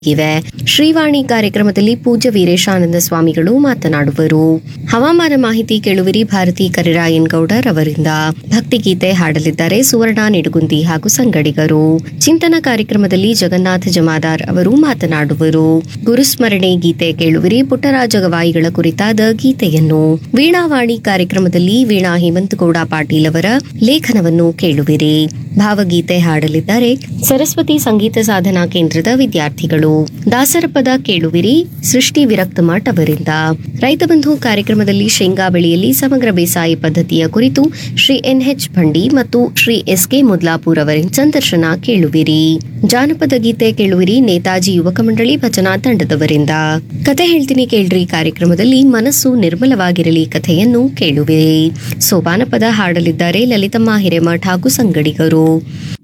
ಇವೆ ಶ್ರೀವಾಣಿ ಕಾರ್ಯಕ್ರಮದಲ್ಲಿ ಪೂಜ್ಯ ವೀರೇಶಾನಂದ ಸ್ವಾಮಿಗಳು ಮಾತನಾಡುವರು ಹವಾಮಾನ ಮಾಹಿತಿ ಕೇಳುವಿರಿ ಭಾರತಿ ಕರಿರಾಯನ್ ಗೌಡರ್ ಅವರಿಂದ ಭಕ್ತಿಗೀತೆ ಹಾಡಲಿದ್ದಾರೆ ಸುವರ್ಣ ನಿಡುಗುಂದಿ ಹಾಗೂ ಸಂಗಡಿಗರು ಚಿಂತನ ಕಾರ್ಯಕ್ರಮದಲ್ಲಿ ಜಗನ್ನಾಥ ಜಮಾದಾರ್ ಅವರು ಮಾತನಾಡುವರು ಗುರುಸ್ಮರಣೆ ಗೀತೆ ಕೇಳುವಿರಿ ಪುಟ್ಟರಾಜ ಗವಾಯಿಗಳ ಕುರಿತಾದ ಗೀತೆಯನ್ನು ವೀಣಾವಾಣಿ ಕಾರ್ಯಕ್ರಮದಲ್ಲಿ ವೀಣಾ ಹೇಮಂತಗೌಡ ಪಾಟೀಲ್ ಅವರ ಲೇಖನವನ್ನು ಕೇಳುವಿರಿ ಭಾವಗೀತೆ ಹಾಡಲಿದ್ದಾರೆ ಸರಸ್ವತಿ ಸಂಗೀತ ಸಾಧನಾ ಕೇಂದ್ರದ ವಿದ್ಯಾರ್ಥಿಗಳು ದಾಸರ ಪದ ಕೇಳುವಿರಿ ಸೃಷ್ಟಿ ವಿರಕ್ತಮಠ್ ಅವರಿಂದ ರೈತ ಬಂಧು ಕಾರ್ಯಕ್ರಮದಲ್ಲಿ ಶೇಂಗಾ ಬೆಳೆಯಲ್ಲಿ ಸಮಗ್ರ ಬೇಸಾಯ ಪದ್ಧತಿಯ ಕುರಿತು ಶ್ರೀ ಎನ್ಎಚ್ ಭಂಡಿ ಮತ್ತು ಶ್ರೀ ಎಸ್ ಕೆ ಮುದ್ಲಾಪುರ್ ಅವರಿಂದ ಸಂದರ್ಶನ ಕೇಳುವಿರಿ ಜಾನಪದ ಗೀತೆ ಕೇಳುವಿರಿ ನೇತಾಜಿ ಯುವಕ ಮಂಡಳಿ ಭಜನಾ ತಂಡದವರಿಂದ ಕತೆ ಹೇಳ್ತೀನಿ ಕೇಳ್ರಿ ಕಾರ್ಯಕ್ರಮದಲ್ಲಿ ಮನಸ್ಸು ನಿರ್ಮಲವಾಗಿರಲಿ ಕಥೆಯನ್ನು ಕೇಳುವಿರಿ ಸೋಪಾನ ಪದ ಹಾಡಲಿದ್ದಾರೆ ಲಲಿತಮ್ಮ ಹಿರೇಮಠ್ ಹಾಗೂ ಸಂಗಡಿಗರು